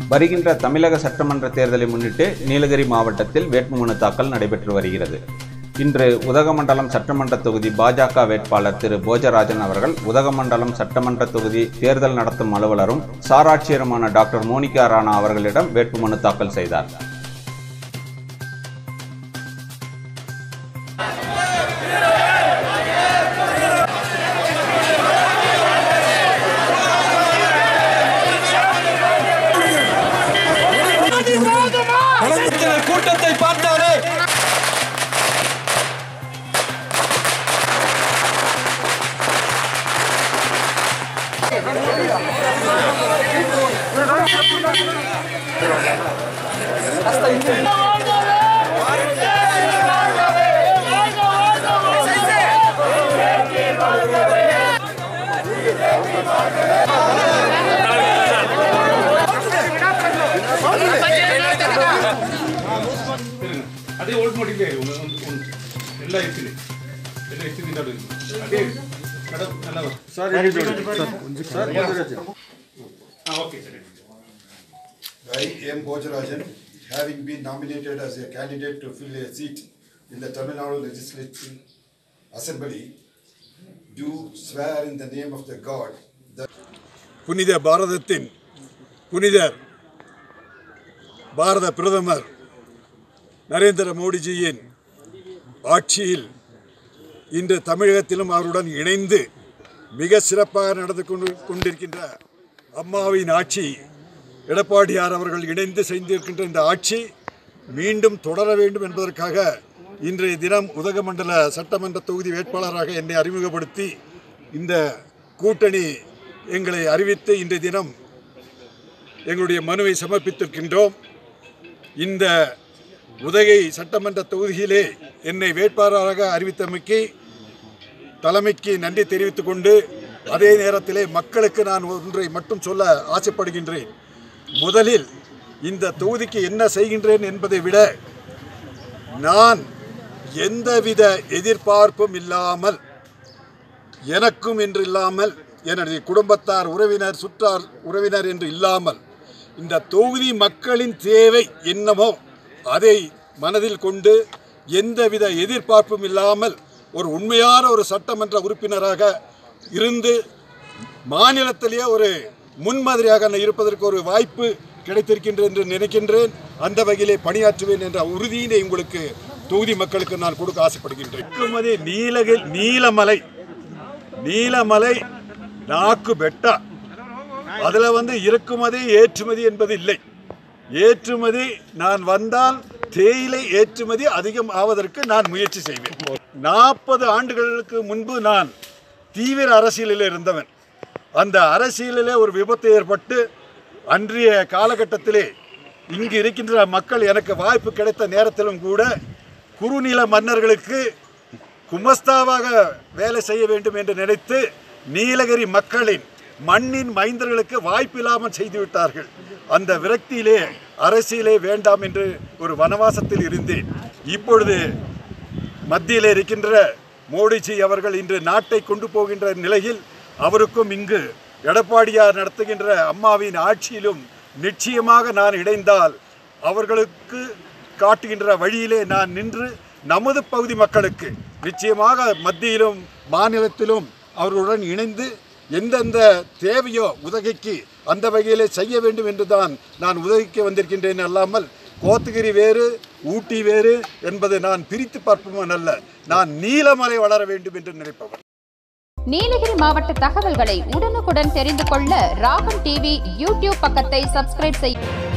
வருகின்ற தமிழக சட்டமன்ற தேர்தலை முன்னிட்டு நீலகிரி மாவட்டத்தில் வேட்புமனு தாக்கல் நடைபெற்று வருகிறது இன்று உதகமண்டலம் சட்டமன்ற தொகுதி பாஜக வேட்பாளர் திரு போஜராஜன் அவர்கள் உதகமண்டலம் சட்டமன்ற தொகுதி தேர்தல் நடத்தும் அலுவலரும் சாராட்சியருமான டாக்டர் மோனிகா ராணா அவர்களிடம் வேட்புமனு தாக்கல் செய்தார் கூட்டத்தை பார்த்தாரே ಅದೇ ಓಲ್ಡ್ ಮಾಡಿದ್ದೆ ಒಂದು ಒಂದು ಒಂದು ಎಲ್ಲ ಇರ್ತೀನಿ ಎಲ್ಲ ಇರ್ತೀನಿ ಅದು ಅದೇ ಮೇಡಮ್ ಎಲ್ಲ ಹಾಂ ಓಕೆ ಸರಿ I am Bojarajan, having been nominated as a candidate to fill a seat in the Tamil Nadu Legislative Assembly, do swear in the name of the God that புனித பாரதத்தின் புனிதர் பாரத பிரதமர் நரேந்திர மோடிஜியின் ஆட்சியில் இன்று தமிழகத்திலும் அவருடன் இணைந்து மிக சிறப்பாக நடந்து கொண்டு கொண்டிருக்கின்ற அம்மாவின் ஆட்சி எடப்பாடியார் அவர்கள் இணைந்து செய்திருக்கின்ற இந்த ஆட்சி மீண்டும் தொடர வேண்டும் என்பதற்காக இன்றைய தினம் உதகமண்டல சட்டமன்ற தொகுதி வேட்பாளராக என்னை அறிமுகப்படுத்தி இந்த கூட்டணி எங்களை அறிவித்து இன்றைய தினம் எங்களுடைய மனுவை சமர்ப்பித்திருக்கின்றோம் இந்த உதகை சட்டமன்ற தொகுதியிலே என்னை வேட்பாளராக அறிவித்தமைக்கு தலைமைக்கு நன்றி தெரிவித்துக் கொண்டு அதே நேரத்திலே மக்களுக்கு நான் ஒன்றை மட்டும் சொல்ல ஆசைப்படுகின்றேன் முதலில் இந்த தொகுதிக்கு என்ன செய்கின்றேன் என்பதை விட நான் எந்தவித எதிர்பார்ப்பும் இல்லாமல் எனக்கும் என்று இல்லாமல் எனது குடும்பத்தார் உறவினர் சுற்றார் உறவினர் என்று இல்லாமல் இந்த தொகுதி மக்களின் தேவை என்னமோ அதை மனதில் கொண்டு எந்தவித எதிர்பார்ப்பும் இல்லாமல் ஒரு உண்மையான ஒரு சட்டமன்ற உறுப்பினராக இருந்து மாநிலத்திலேயே ஒரு முன்மாதிரியாக நான் இருப்பதற்கு ஒரு வாய்ப்பு கிடைத்திருக்கின்றது என்று நினைக்கின்றேன் அந்த வகையிலே பணியாற்றுவேன் என்ற உறுதியினை உங்களுக்கு தொகுதி மக்களுக்கு நான் கொடுக்க ஆசைப்படுகின்றேன் இறக்குமதி நீலகிரி நீலமலை நீலமலை நாக்கு பெட்டா அதுல வந்து இறக்குமதி ஏற்றுமதி என்பது இல்லை ஏற்றுமதி நான் வந்தால் தேயிலை ஏற்றுமதி அதிகம் ஆவதற்கு நான் முயற்சி செய்வேன் நாற்பது ஆண்டுகளுக்கு முன்பு நான் தீவிர அரசியலில் இருந்தவன் அந்த அரசியலிலே ஒரு விபத்து ஏற்பட்டு அன்றைய காலகட்டத்திலே இங்கு இருக்கின்ற மக்கள் எனக்கு வாய்ப்பு கிடைத்த நேரத்திலும் கூட குறுநில மன்னர்களுக்கு குமஸ்தாவாக வேலை செய்ய வேண்டும் என்று நினைத்து நீலகிரி மக்களின் மண்ணின் மைந்தர்களுக்கு வாய்ப்பில்லாமல் செய்து விட்டார்கள் அந்த விரக்தியிலே அரசியலே வேண்டாம் என்று ஒரு வனவாசத்தில் இருந்தேன் இப்பொழுது மத்தியில் இருக்கின்ற மோடிஜி அவர்கள் இன்று நாட்டை கொண்டு போகின்ற நிலையில் அவருக்கும் இங்கு எடப்பாடியார் நடத்துகின்ற அம்மாவின் ஆட்சியிலும் நிச்சயமாக நான் இணைந்தால் அவர்களுக்கு காட்டுகின்ற வழியிலே நான் நின்று நமது பகுதி மக்களுக்கு நிச்சயமாக மத்தியிலும் மாநிலத்திலும் அவர்களுடன் இணைந்து எந்தெந்த தேவையோ உதகைக்கு அந்த வகையிலே செய்ய வேண்டும் என்று தான் நான் உதவிக்கு வந்திருக்கின்றேன் அல்லாமல் கோத்தகிரி வேறு ஊட்டி வேறு என்பதை நான் பிரித்து பார்ப்பவன் அல்ல நான் நீலமலை வளர வேண்டும் என்று நினைப்பவன் நீலகிரி மாவட்ட தகவல்களை உடனுக்குடன் தெரிந்து கொள்ள ராகம் டிவி யூடியூப் பக்கத்தை சப்ஸ்கிரைப் செய்ய